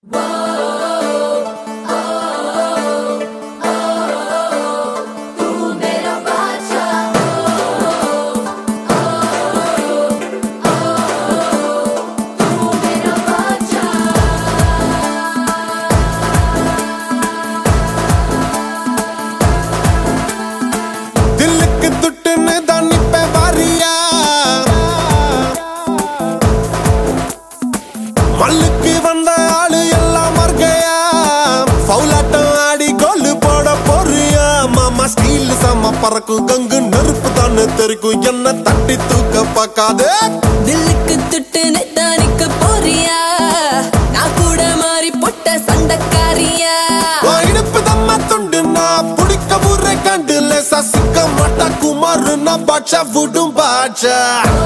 பறக்கும் கங்கு நெருப்பு தானே தெரிக்கும் என்ன தட்டி தூக்க பார்க்காதே தில்லுக்கு துட்டு நெத்தானிக்கு போறியா நான் கூட மாறி பொட்ட சண்டக்காரியா உன் இடுப்பு தம்ம துண்டு நான் பிடிக்க ஊரை கண்டு லேசா சிக்க மாட்டா குமாரு நான் பாட்சா விடும் பாட்சா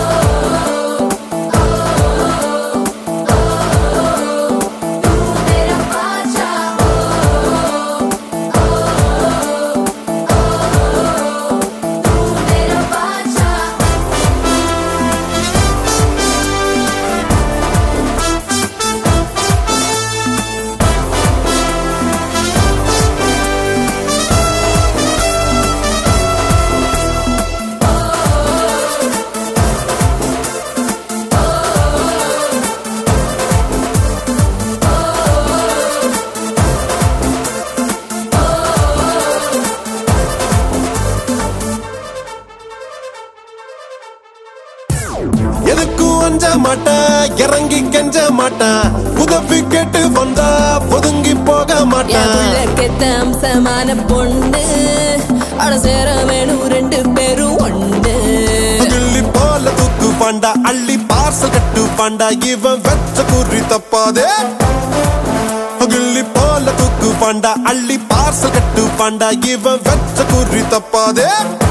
எதுக்கும் அஞ்ச மாட்டேன் இறங்கி கெஞ்ச மாட்டேன் உதவி கேட்டு வந்தா ஒதுங்கி போக என் மாட்டேன் உள்ள கெத்த அம்சமான பொண்ணு அட சேர வேணும் ரெண்டு பேரும் ஒண்ணு கிள்ளி போல தூக்கு பாண்டா அள்ளி பார்சல் கட்டு பாண்டா இவன் வெச்ச குறி தப்பாதே கிள்ளி போல தூக்கு பாண்டா அள்ளி பார்சல் கட்டு பாண்டா இவன் வெச்ச குறி தப்பாதே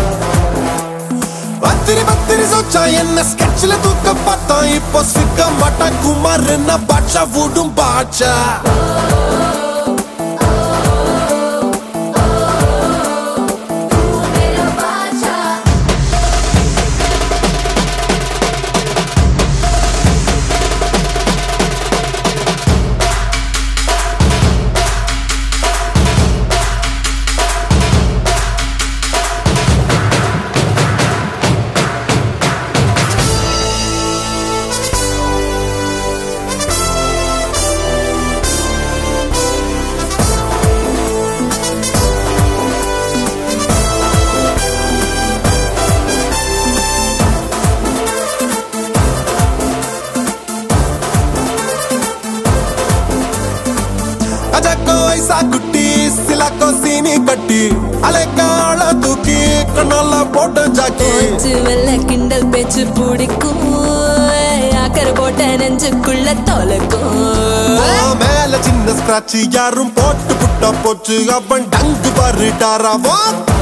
பத்திரி பத்திரி சொச்சா என்ன ஸ்கெட்ச்ல தூக்க பார்த்தா இப்போ சிக்க மாட்டா குமார் என்ன பாட்சா விடும் பாட்சா அஜக்கோ ஐசா குட்டி சிலாக்கோ சீனி கட்டி அலைக்கால தூக்கி கண்ணால போட்டு ஜாக்கி பேச்சு வெள்ள கிண்டல் பேச்சு பிடிக்கும் அக்கறை போட்ட நெஞ்சுக்குள்ள தொலைக்கும் உன் மேல சின்ன ஸ்கிராட்ச் யாரும் போட்டு புட்டா போச்சு அவன் டங்கு பாரு டாராவோ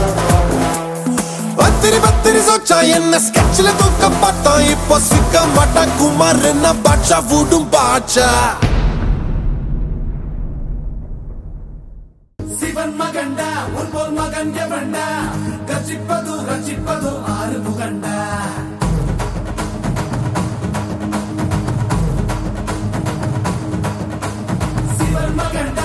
பத்திரி பத்திரி சொச்சா என்ன ஸ்கெட்ச்ல தூக்க பார்த்தா இப்போ சிக்க மாட்டா குமார் என்ன பாட்சா விடும் பாட்சா சிவன் மகண்டா உன் போல் மகன் எவண்டா கர்ஜிப்பது ரட்சிப்பது ஆறு முகண்டா சிவன் மகண்டா